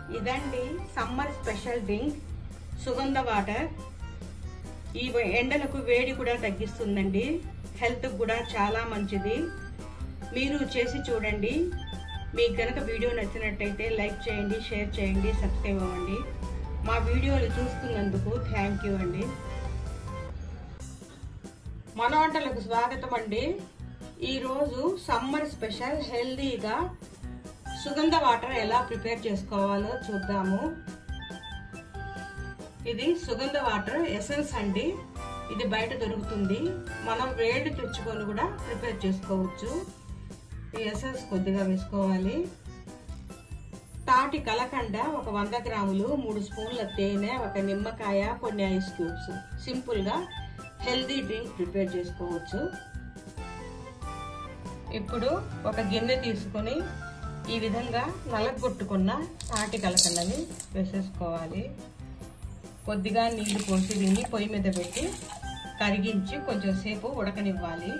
ఇదండి summer special drink సుగంధ water ఈ ఎండలకు వేడి కూడా తగ్గిస్తుందండి హెల్త్ కూడా చాలా మంచిది మీరు చేసి చూడండి మీకు కనుక వీడియో నచ్చినట్టయితే లైక్ చేయండి షేర్ చేయండి సబ్స్క్రైబ్ అవ్వండి మా వీడియోలు చూస్తున్నందుకు థ్యాంక్ యూ అండి మన వంటలకు స్వాగతం అండి ఈరోజు సమ్మర్ స్పెషల్ హెల్దీగా సుగంధ వాటర్ ఎలా ప్రిపేర్ చేసుకోవాలో చూద్దాము ఇది సుగంధ వాటర్ ఎసెన్స్ అండి ఇది బయట దొరుకుతుంది మనం వేడి తెచ్చుకొని కూడా ప్రిపేర్ చేసుకోవచ్చు ఈ ఎసెన్స్ కొద్దిగా వేసుకోవాలి తాటి కలకండ ఒక వంద గ్రాములు మూడు స్పూన్ల తేనె ఒక నిమ్మకాయ కొన్ని ఐస్ క్యూబ్స్ సింపుల్గా హెల్దీ డ్రింక్ ప్రిపేర్ చేసుకోవచ్చు ఇప్పుడు ఒక గిన్నె తీసుకొని ఈ విధంగా నలగొట్టుకున్న తాటి కలకండని వేసేసుకోవాలి కొద్దిగా నీళ్లు పోసి దీన్ని పొయ్యి మీద పెట్టి కరిగించి కొంచెం సేపు ఉడకనివ్వాలి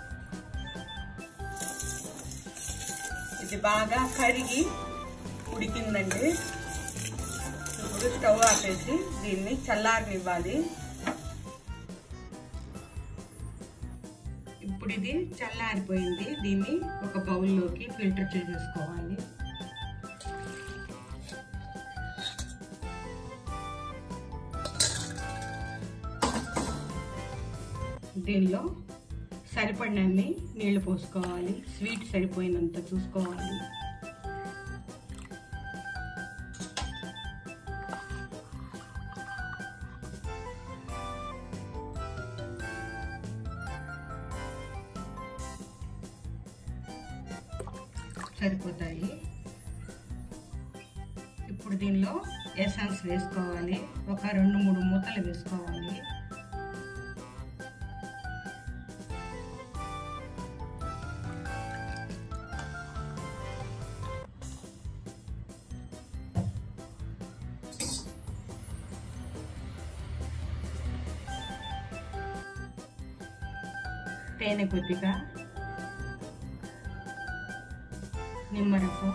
ఇది బాగా కరిగి ఉడికిందండి ఇప్పుడు స్టవ్ ఆపేసి దీన్ని చల్లారనివ్వాలి ఇప్పుడు ఇది చల్లారిపోయింది దీన్ని ఒక బౌల్లోకి ఫిల్టర్ చేసేసుకోవాలి దీనిలో సరిపడినన్ని నీళ్లు పోసుకోవాలి స్వీట్ సరిపోయినంత చూసుకోవాలి సరిపోతాయి ఇప్పుడు దీనిలో ఎసెన్స్ వేసుకోవాలి ఒక రెండు మూడు మూతలు వేసుకోవాలి తేనె కొద్దిగా నిమ్మరసం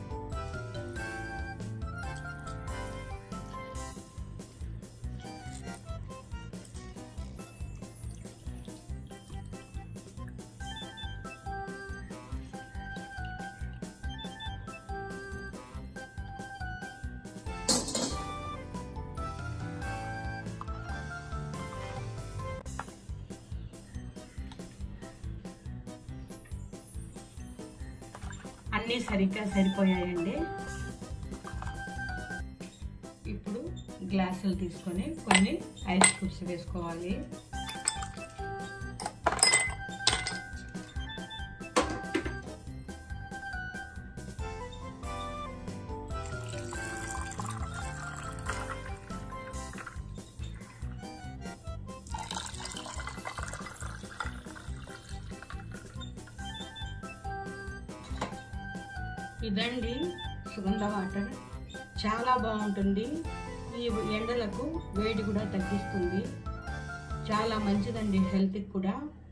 అన్నీ సరిగ్గా సరిపోయాయండి ఇప్పుడు గ్లాసులు తీసుకొని కొన్ని ఐస్ క్యూబ్స్ వేసుకోవాలి ఇదండి సుగంధ వాటర్ చాలా బాగుంటుంది ఈ ఎండలకు వేడి కూడా తగ్గిస్తుంది చాలా మంచిదండి హెల్త్కి కూడా